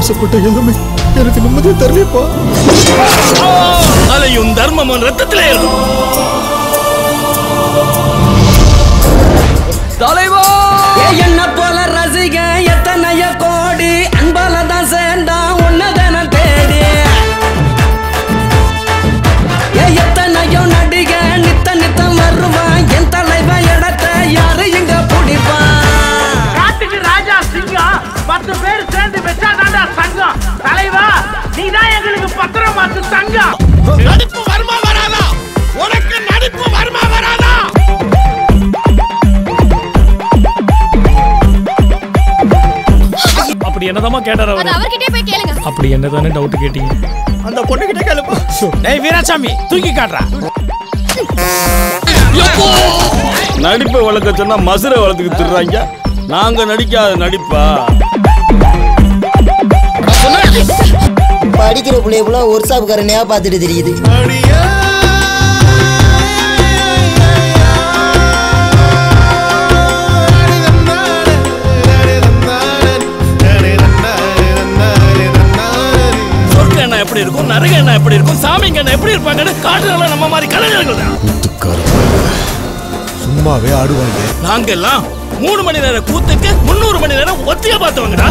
ஆசைப்பட்ட எல்லாமே எனக்கு நிம்மதியை தரலைப்பா அலையும் தர்மமும் ரத்தத்திலே இருக்கும் தலைவா என்ன போல ரசிக எத்தனைய கோடி அன்பால தான் சேர்ந்தா உன்னதன தேடி ஏ எத்தனையோ நடிக நித்த நித்தம் வருவான் என் தலைவன் இடத்த யாரு இங்க பிடிப்பான் காட்டுக்கு ராஜா சிங்கம் பத்து பேர் சேர்ந்து வச்சா தாண்டா சங்கம் தலைவா நீ தான் எங்களுக்கு பத்திரம் பார்த்து தங்கம் நடிப்பு வருமா வராதா உனக்கு நடிப்பு வருமா வராதா அப்படி என்னதாம்மா கேட்டார் அது அவரு அவர்கிட்டயே போய் கேளுங்க அப்படி என்னதானே டவுட் கேட்டீங்க அந்த பொண்ணு கிட்ட கேளுப்பா டேய் வீராசாமி தூக்கி காட்டுறா நடிப்பை வளர்க்க சொன்னா மசுரை வளர்த்துக்கு திடுறாங்க நாங்க நடிக்காத நடிப்பா படிக்கிற பிள்ளைய போல ஒரு சாப்புக்காரனையா பார்த்துட்டு தெரியுது சொர்க்க எண்ணெய் எப்படி இருக்கும் நரக எண்ணெய் எப்படி இருக்கும் சாமிங்க எண்ணெய் எப்படி இருப்பாங்கன்னு காட்டுறவங்க நம்ம மாதிரி கலைஞர்கள் தான் சும்மாவே ஆடுவாங்க நாங்கெல்லாம் மூணு மணி நேரம் கூத்துக்கு முந்நூறு மணி நேரம் ஒத்தியா பார்த்தவங்க